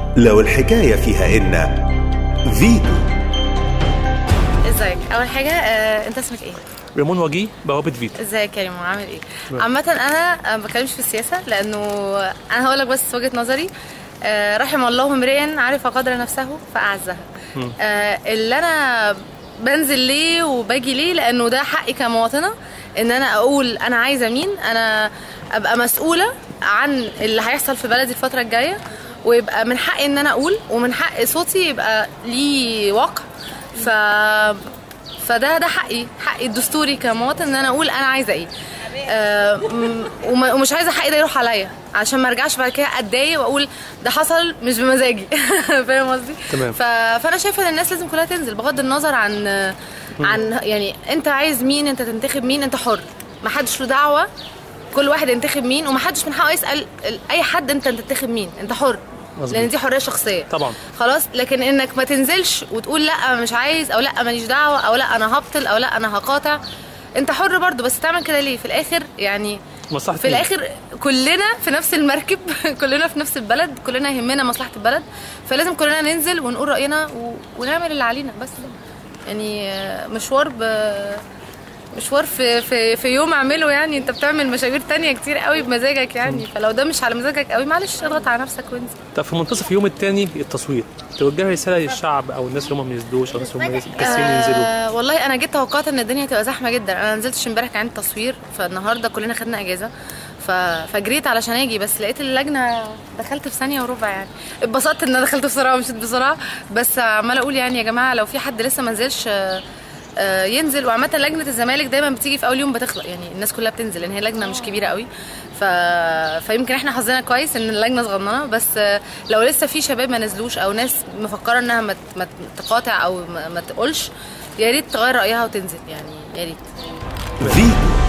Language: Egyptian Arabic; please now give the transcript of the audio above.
لو الحكاية فيها إن فيتو ازيك اول حاجه آه، انت اسمك ايه ريمون وجيه بوابه فيتو ازيك يا ريمو عامل ايه تمام. عامه انا آه، ما بتكلمش في السياسه لانه انا هقول لك بس وجهه نظري آه، رحم الله امرئ عرف قدر نفسه فاعزها آه، اللي انا بنزل ليه وباجي ليه لانه ده حقي كمواطنه ان انا اقول انا عايزه مين انا ابقى مسؤوله عن اللي هيحصل في بلدي الفتره الجايه ويبقى من حقي ان انا اقول ومن حق صوتي يبقى ليه وقع ف فده ده حقي حقي الدستوري كمواطن ان انا اقول انا عايزه ايه آه، م- وما- ومش عايزه حقي ده يروح عليا عشان ما ارجعش بعد كده اتضايق واقول ده حصل مش بمزاجي فاهم قصدي تمام. ف... فانا شايفه ان الناس لازم كلها تنزل بغض النظر عن عن يعني انت عايز مين انت تنتخب مين انت حر ما حدش له دعوه كل واحد ينتخب مين وما حدش من حقه يسال ال- اي حد انت تنتخب مين انت حر مظبوط. لان دي حريه شخصيه طبعا. خلاص لكن انك ما تنزلش وتقول لا مش عايز او لا ماليش دعوه او لا انا هبطل او لا انا هقاطع انت حر برضه بس تعمل كده ليه في الاخر يعني مصلحة في مين؟ الاخر كلنا في نفس المركب كلنا في نفس البلد كلنا يهمنا مصلحه البلد فلازم كلنا ننزل ونقول راينا و... ونعمل اللي علينا بس ده. يعني آه، مشوار ب... مشوار في في في يوم اعمله يعني انت بتعمل مشاوير تانية كتير قوي بمزاجك يعني فلو ده مش على مزاجك قوي معلش اضغط على نفسك وانزل طب في منتصف اليوم الثاني التصويت توجه رساله للشعب او الناس اللي هم ما ينزلوش او الناس اللي هم مكسلين ينزلوا آه والله انا جيت توقعت ان الدنيا هتبقى زحمه جدا انا نزلتش امبارح كان عندي تصوير فالنهارده كلنا خدنا اجازه ف... فجريت علشان اجي بس لقيت اللجنه دخلت في ثانيه وربع يعني اتبسطت ان انا دخلت بسرعه ومشيت بسرعه بس عماله اقول يعني يا جماعه لو في حد لسه ما نزلش آه، آه، ينزل وعامة لجنة الزمالك دايما بتيجي في أول يوم بتخلق يعني الناس كلها بتنزل لأن هي لجنة مش كبيرة قوي ف... فيمكن احنا حظنا كويس إن اللجنة صغننة بس آه، لو لسه في شباب ما نزلوش أو ناس مفكرة إنها ما ت- ما ت- تقاطع أو ما, ما تقولش يا ريت تغير رأيها وتنزل يعني يا ريت فيتو